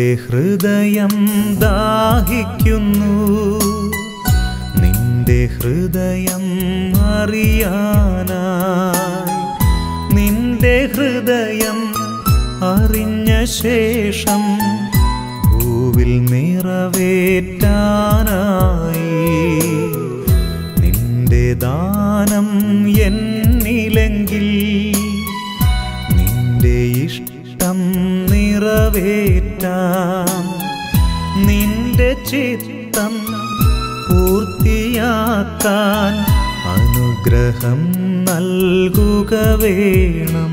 ഹൃദയം ദാഹിക്കുന്നു നിന്റെ ഹൃദയം അറിയാനായി നിന്റെ ഹൃദയം അറിഞ്ഞ ശേഷം ഭൂവിൽ നിറവേറ്റാനായി നിന്റെ ദാനം എന്നിലെങ്കിൽ നിന്റെ ഇഷ്ടം നിറവേറ്റാം നിന്റെ ചിത്തം പൂർത്തിയാക്കാൻ അനുഗ്രഹം നൽകുക വേണം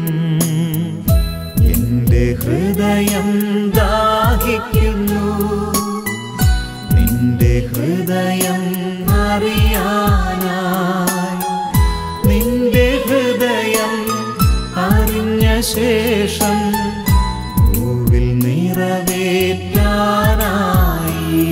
എന്റെ ഹൃദയം ദാഹിക്കുന്നു നിന്റെ ഹൃദയം അറിയാനായി നിന്റെ ഹൃദയം അറിഞ്ഞ ശേഷം ഭൂവിൽ നിറവേറ്റാനായി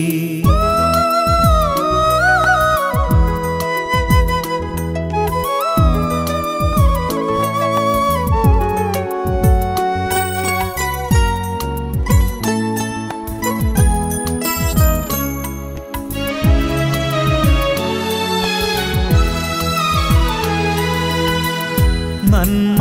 നന്മ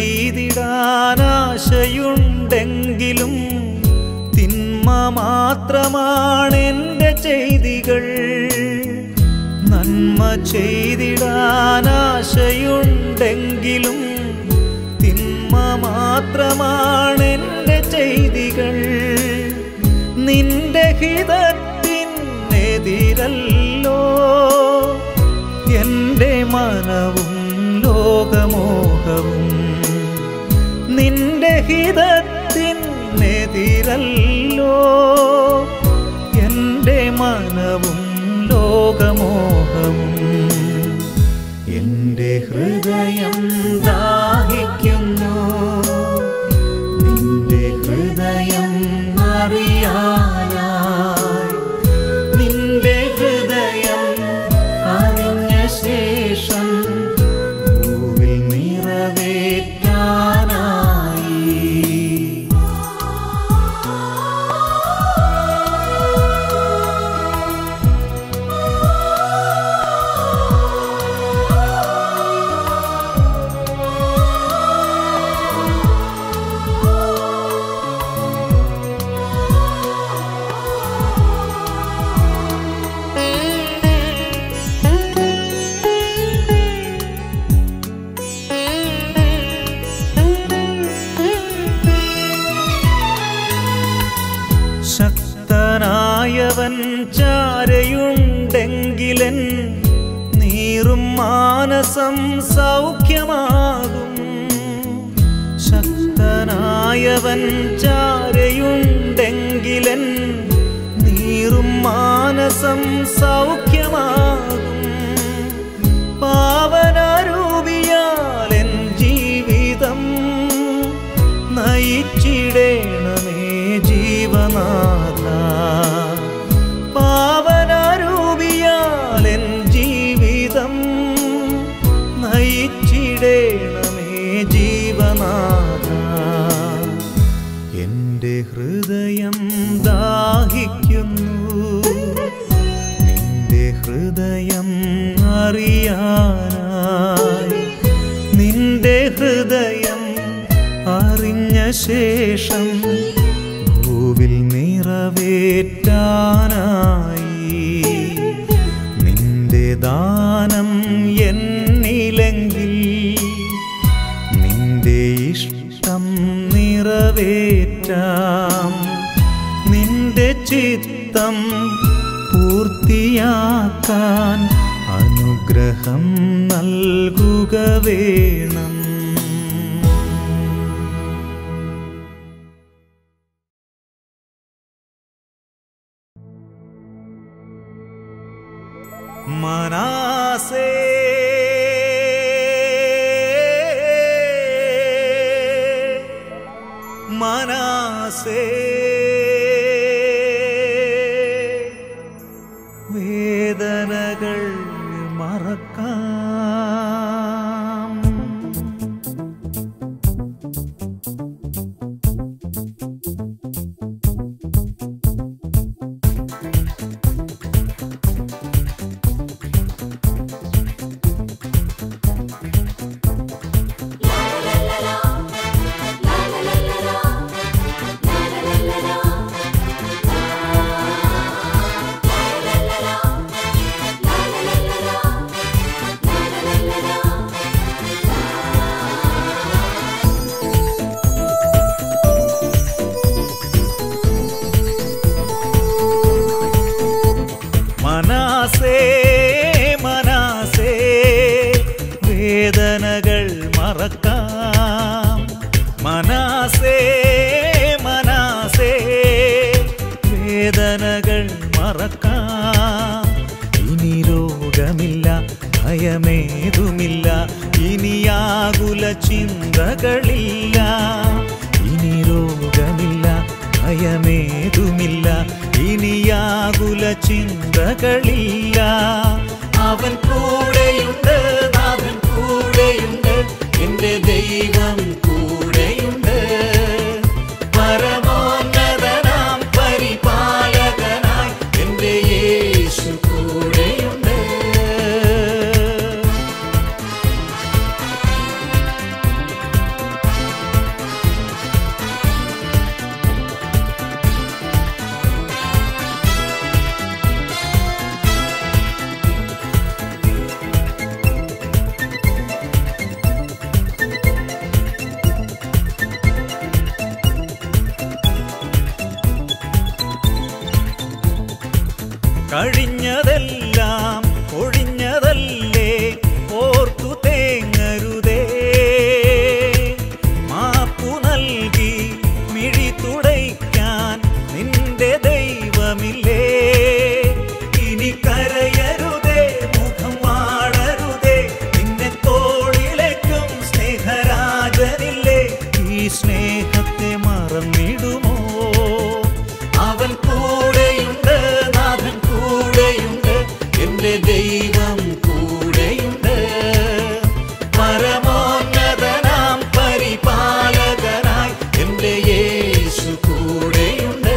ചെയ്തിടാനാശയുണ്ടെങ്കിലും തിന്മ മാത്രമാണെൻ്റെ ചെയ്തികൾ നന്മ ചെയ്തിടാനാശയുണ്ടെങ്കിലും തിന്മ മാത്രമാണെൻ്റെ ചെയ്തികൾ നിന്റെ ഹിതത്തിനെതിരല്ലോ എൻ്റെ മനവും ലോകമോഹവും നിന്റെ ഹിതത്തിനെതിരല്ലോ എൻ്റെ മനവും ലോകമോഹവും എൻ്റെ ഹൃദയം ദാഹിക്കുന്നു നിന്റെ ഹൃദയം അറിയാനായി നിന്റെ ഹൃദയം അറിഞ്ഞ ശേഷം ഭൂവിൽ നിറവേറ്റാനായി ശക്തനായവൻ ചാരയുണ്ടെങ്കിലൻ നീറും മാനസം സൗഖ്യമാകും ശക്തനായവൻ ചാരയുണ്ടെങ്കിലൻ നീറും മാനസം സൗഖ്യമാകും പാവനരൂപിയാലെൻ ജീവിതം നയിച്ചിടേണമേ ജീവനാഥ പാവനരൂപിയാലെൻ ജീവിതം നയിച്ചിടേണമേ ജീവനാഥ എൻ്റെ ഹൃദയം ദാഹിക്കുന്നു നിന്റെ ഹൃദയം അറിയാനായി നിന്റെ ഹൃദയം അറിഞ്ഞ ശേഷം ഭൂവിൽ നിറവേറ്റാനായി നിന്റെ ദാനം എന്നിലെങ്കിൽ നിന്റെ ഇഷ്ടം നിറവേറ്റാം നിന്റെ ചിത്തം പൂർത്തിയാക്കാൻ അനുഗ്രഹം നൽകുക വേണം മനാസേ മനാസേ വേദനകൾ മറക്കാം ഭയമേതുമില്ല ഇനിയാകുല ചിന്തകളില്ല ഇനി രോഗമില്ല ഭയമേതുമില്ല ഇനിയാകുല ചിന്തകളില്ല അവൻ കൂടെയുണ്ട് നാഥൻ കൂടെയുണ്ട് എന്റെ ദൈവം കൂടെയുണ്ട് പരമോന്നതനാം പരിപാലകനായി എന്റെ യേശു കൂടെയുണ്ട് കഴിഞ്ഞതെല്ലാം ഒഴിഞ്ഞതല്ലേ ഓർത്തു തേങ്ങരുതേ മാപ്പു നൽകി മിഴി തുടയ്ക്കാൻ നിന്റെ ദൈവമില്ലേ ഇനി കരയരുതേ മുഖം വാടരുതേ നിന്നെ തോളിലേക്കും സ്നേഹരാജനില്ലേ ഈ സ്നേഹത്തെ മറന്നിടുമോ അവൻ കൂടെയുണ്ട് നാഥൻ കൂടെയുണ്ട് എന്റെ ദൈവം കൂടെയുണ്ട് പരമോന്നതനാം പരിപാലകനായി എന്റെ യേശു കൂടെയുണ്ട്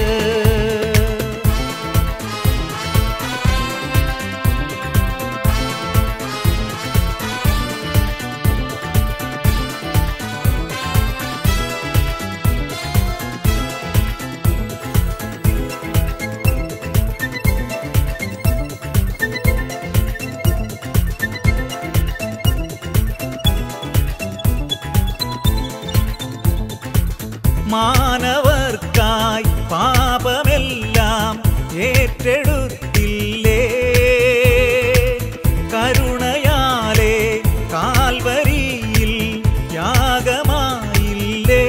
മാനവർക്കായി പാപമെല്ലാം ഏറ്റെടുത്തില്ലേ കരുണയാലെ കാൽവരിയിൽ യാഗമായില്ലേ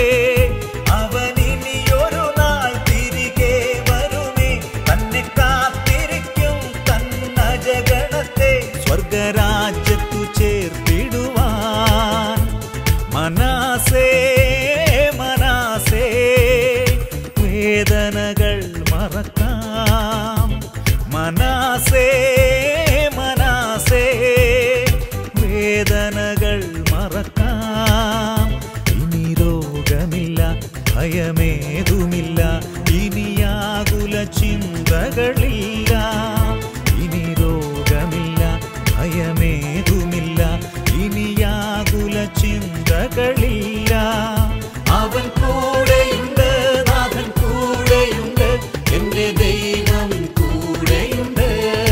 അവനിനിയൊരു നാൾ തിരികെ വരുമേ തന്നെ കാത്തിരിക്കും തന്നജഗണത്തെ സ്വർഗരാജ്യത്തു ചേർത്തിടുവാൻ മനാസേ മനാസേ വേദനകൾ മറക്കാം മനാസേ മനാസേ വേദനകൾ മറക്കാം ഇനി രോഗമില്ല ഭയമേതുമില്ല ഇനിയാകുല ചിന്തകളില്ല ഇനി രോഗമില്ല ഭയമേതുമില്ല ഇനിയാകുല ചിന്തകളില്ല അവൻ കൂടെയുണ്ട് നാഥൻ കൂടെയുണ്ട് എന്റെ ദൈവം കൂടെയുണ്ട്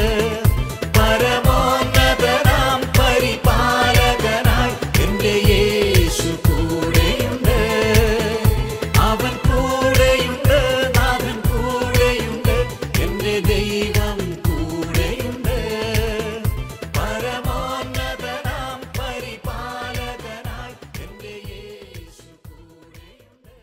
പരമോന്നതനാം പരിപാലകനായി എന്റെ യേശു കൂടെയുണ്ട് അവൻ കൂടെയുണ്ട് നാഥൻ കൂടെയുണ്ട് എന്റെ ദൈവം കൂടെയുണ്ട് പരമോന്നതനാം പരിപാലകനായി എന്റെ യേശു കൂടെയുണ്ട്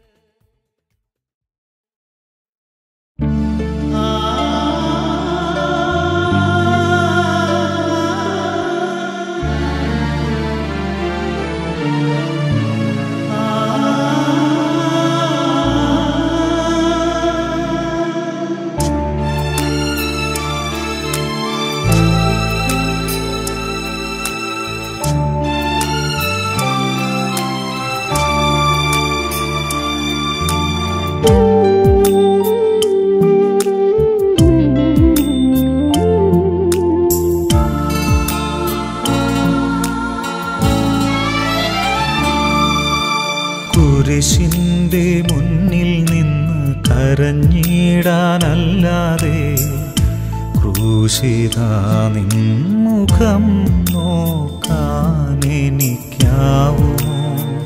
കുരിശിന്റെ മുന്നിൽ നിന്ന് കരഞ്ഞിടാനല്ലാതെ ക്രൂശിത നിൻമുഖം നോക്കാൻ എനിക്കാവുമോ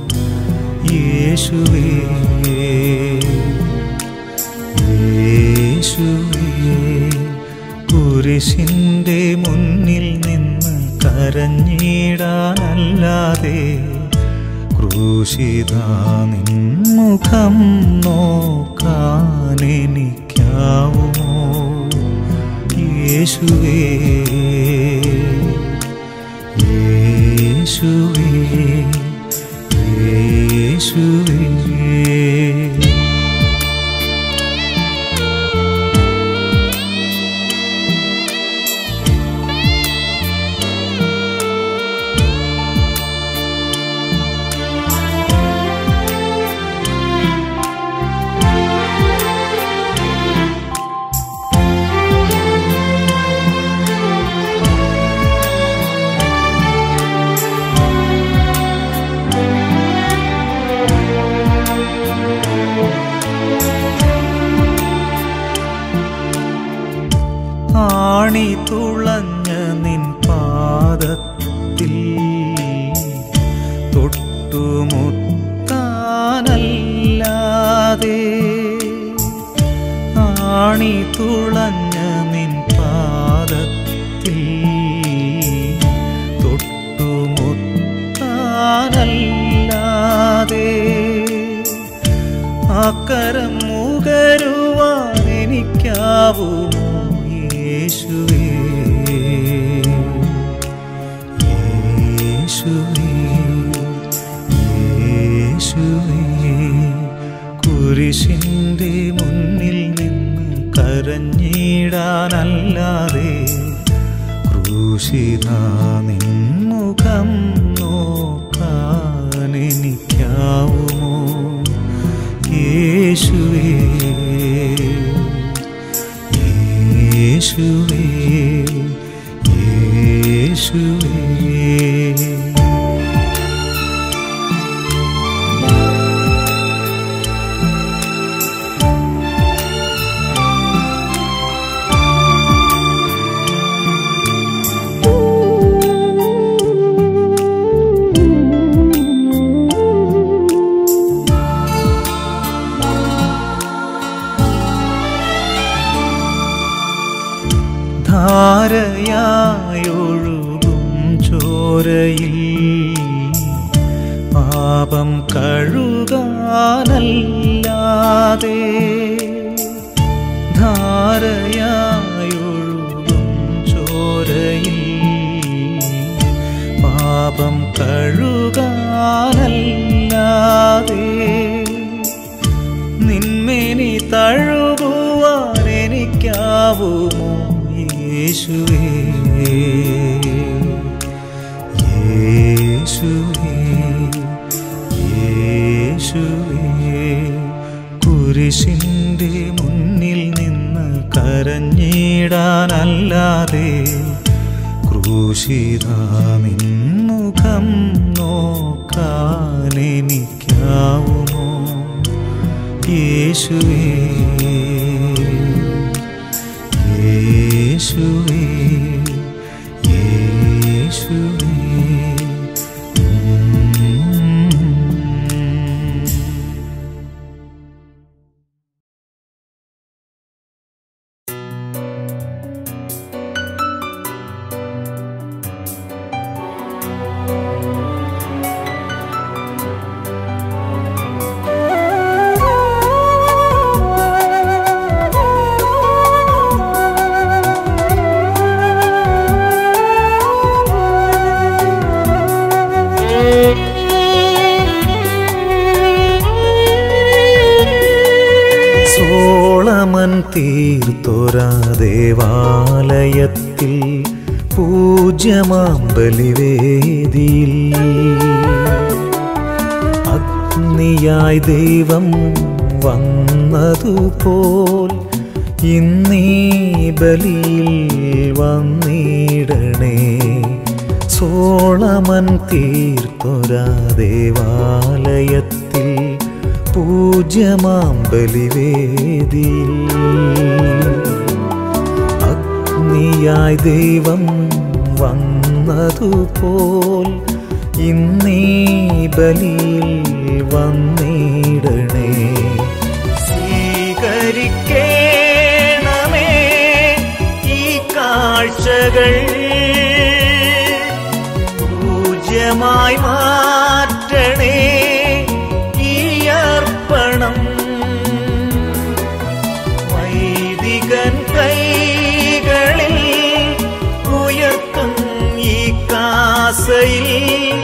യേശുവേ യേശുവേ കുരിശിന്റെ മുന്നിൽ നിന്ന് കരഞ്ഞിടാനല്ലാതെ ക്രൂശിത നിൻമുഖം നോക്കാൻ എനിക്കാവുമോ യേശുവേ യേശുവേ യേശുവേ ആണി തുളഞ്ഞ നിൻ പാദത്തിൽ തൊട്ടുമുത്താനല്ലാതെ ആണി തുളഞ്ഞ നിൻ പാദത്തിൽ തൊട്ടുമുത്താനല്ലാതെ അക്കരം മുകരുവാൻ എനിക്കാവുമോ യേശുവേ യേശുവേ യേശുവേ കുരിശിൻ്റെ മുന്നിൽ നിന്ന് കരഞ്ഞിടാനല്ലാതെ ക്രൂശിത നിൻമുഖം നോക്കാൻ എനിക്കാവുമോ യേശുവേ യേശുവേ യേശുവേ ധാരയായൊഴുകും ചോരയിൽ പാപം കഴുകാനല്ലാതെ ധാരയായൊഴുകും ചോരയിൽ പാപം കഴുകാനല്ലാതെ നിന്മേനി തഴുകുവാൻ എനിക്കാവുമോ യേശുവേ യേശുവേ യേശുവേ കുരിശിൻ്റെ മുന്നിൽ നിന്ന് കരഞ്ഞിടാനല്ലാതെ ക്രൂശിത നിൻമുഖം നോക്കാൻ എനിക്കാവുമോ യേശുവേ യേശുവേ യേശുവേ സോളമൻ തീർത്തൊരാ ദേവാലയത്തിൽ പൂജ്യമാം ബലിവേദിയിൽ അഗ്നിയായി ദൈവം വന്നതുപോൽ ഇന്നീ ബലിയിൽ വന്നിടണേ സോളമൻ തീർത്തൊരാ ദേവാലയത്തിൽ പൂജ്യമാം ബലിവേദിയിൽ അഗ്നിയായി ദൈവം വന്നതുപോൽ ഇന്നീ ബലിയിൽ വന്നിടണേ സ്വീകരിക്കേണമേ ഈ കാഴ്ചകൾ പൂജ്യമായി മാറ്റണേ ഈ അർപ്പണം വൈദികൻ കൈകളിൽ ഉയർത്തും ഈ കാസയിൽ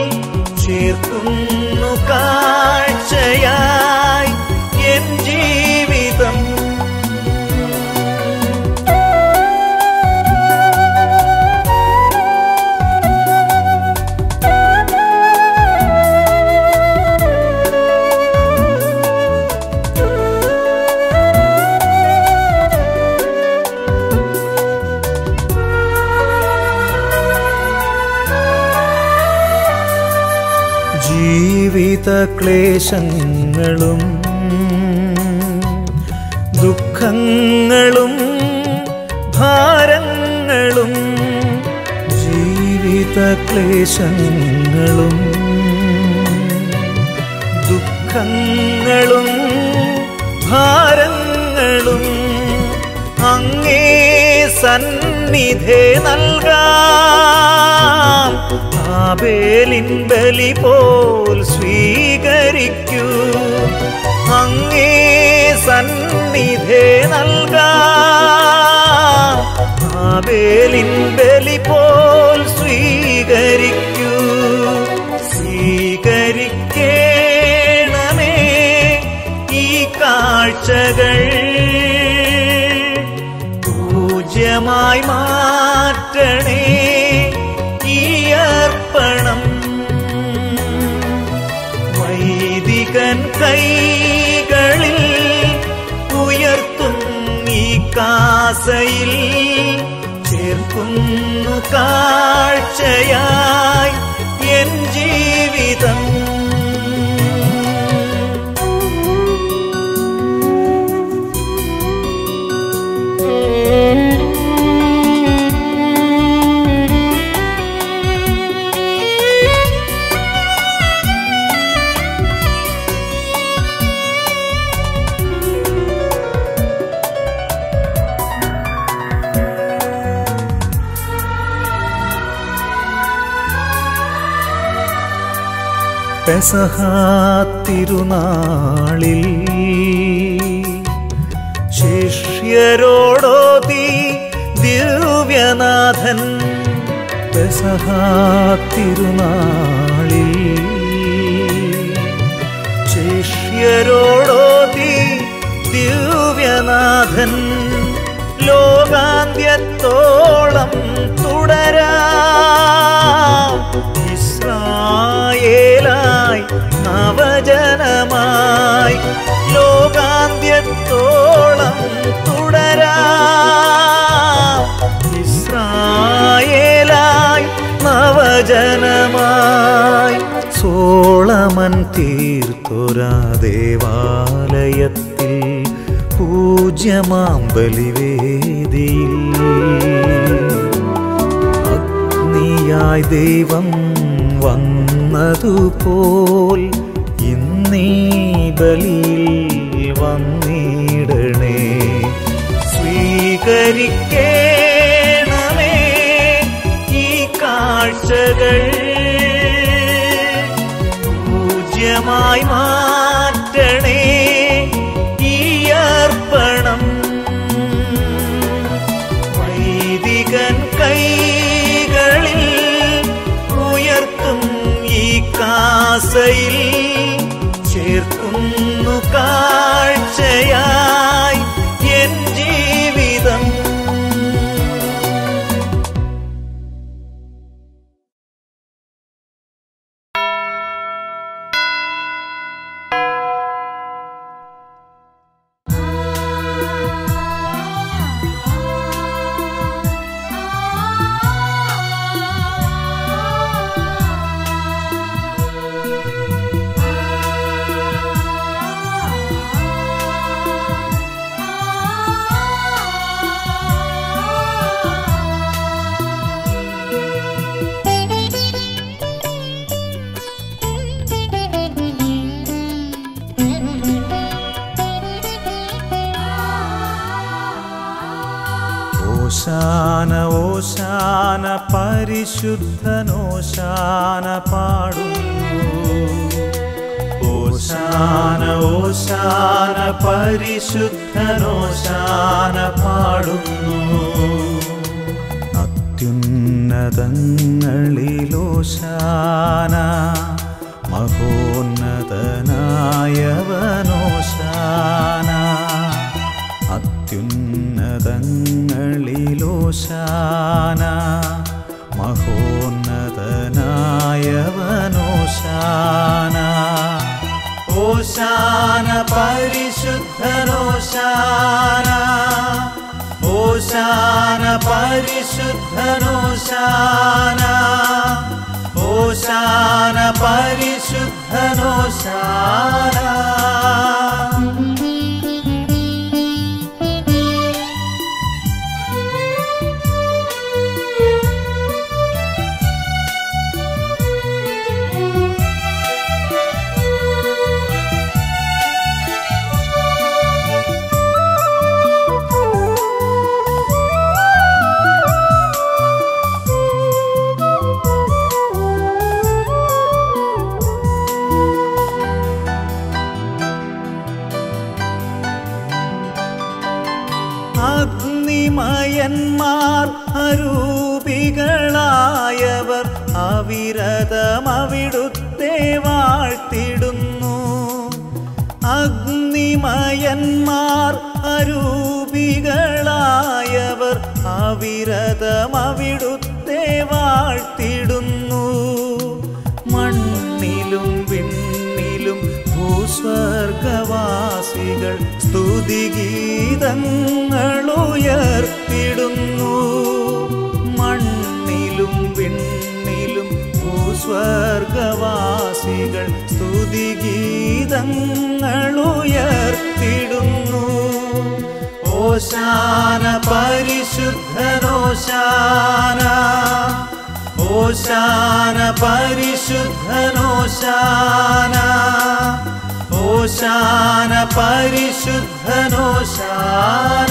ക്ലേശങ്ങളും ദുഃഖങ്ങളും ഭാരങ്ങളും ജീവിത ക്ലേശങ്ങളും ദുഃഖങ്ങളും ഭാരങ്ങളും അങ്ങേ സന്നിധേ നൽകാം ആബേലിൻ ബലി പോൽ സ്വീകരിക്കൂ അങ്ങേ സന്നിധേ നൽകാം ആബേലിൻ ബലി പോൽ സ്വീകരിക്കൂ സ്വീകരിക്കേണമേ ഈ കാഴ്ചകൾ പൂജ്യമായി മാറ്റണേ ഈ അർപ്പണം വൈദികൻ കൈകളിൽ ഉയർത്തും ഈ കാസയിൽ ചേർക്കുന്നു കാഴ്ചയായി എൻ ജീവിതം പെസഹാത്തിരുനാളിൽ ശിഷ്യരോടോതി ദിവ്യനാഥൻ പെസഹാത്തിരുനാളിൽ ശിഷ്യരോടോതി ദിവ്യനാഥൻ ലോകാന്ത്യത്തോളം തുടരാം ഇസ്രായേലായി നവജനമായി ലോകാന്ത്യത്തോളം തുടരാം ഇസ്രായേലായി നവജനമായി സോളമൻ തീർത്തൊരാ ദേവാലയത്തിൽ പൂജ്യമാം ബലിവേദിയിൽ അഗ്നിയായി ദൈവം വന്നതുപോൽ ഇന്നീ ബലിയിൽ വന്നിടണേ സ്വീകരിക്കേണമേ ഈ കാഴ്ചകൾ പൂജ്യമായി മാറ്റണേ ഈ അർപ്പണം വൈദികൻ കൈകളിൽ ഉയർത്തും ഈ കാസയിൽ ചേർക്കുന്നു കാഴ്ചയായി എൻ ജീവിതം ഓശാന ഓശാന പരിശുദ്ധനോശാന പാടുന്നു ഓശാന ഓശാന പരിശുദ്ധനോശാന പാടുന്നു അത്യുന്നതങ്ങളിലോശാന മഹോന്നതനായവനോശാന അത്യുന്നതങ്ങളിലോശാന മഹോന്നതനായവനോശാന ഓശാന പരിശുദ്ധനോശാന ഓശാന പരിശുദ്ധനോശാന ഓശാന പരിശുദ്ധനോശാന അഗ്നിമയന്മാർ അരൂപികളായവർ അവിരതമവിടുത്തെ വാഴ്ത്തിടുന്നു അഗ്നിമയന്മാർ അരൂപികളായവർ അവിരതമവിടുത്തെ വാഴ്ത്തിടുന്നു മണ്ണിലും വിണ്ണിലും ഭൂസ്വർഗവാസികൾ സ്തുതിഗീതങ്ങളുയർത്തിടുന്നു മണ്ണിലും വിണ്ണിലും ഭൂസ്വർഗവാസികൾ സ്തുതിഗീതങ്ങളുയർത്തിടുന്നു ഓശാന പരിശുദ്ധനോശാന ഓശാന പരിശുദ്ധനോശാന ഓശാന പരിശുദ്ധനോശാന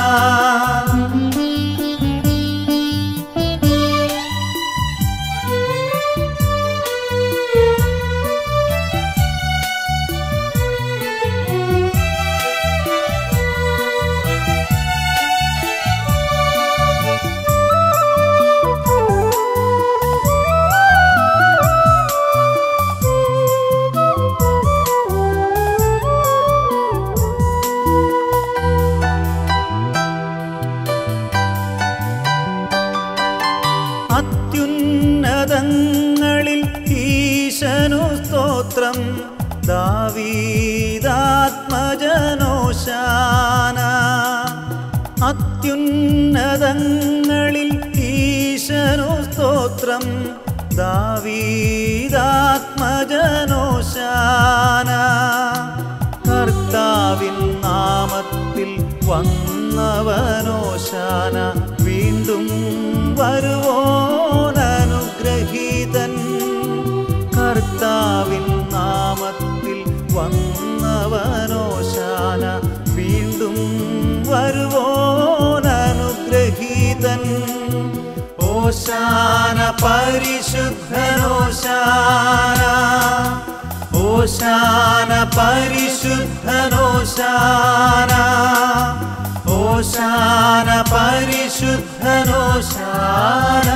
അത്യുന്നതങ്ങളിൽ ഈശനു സ്തോത്രം ദാവീദാത്മജനോശാന അത്യുന്നതങ്ങളിൽ ഈശനു സ്തോത്രം ദാവീദാത്മജനോശാന കർത്താവിൻ നാമത്തിൽ വന്നവനോശാന വീണ്ടും വരുവോനനുഗ്രഹീതൻ കർത്താവിൻ നാമത്തിൽ വന്നവനോശാന വീണ്ടും വരുവോനനുഗ്രഹീതൻ ഓശാന പരിശുദ്ധനോശാന ഓശാന പരിശുദ്ധനോശാന ഓശാന പരിശുദ്ധനോശാന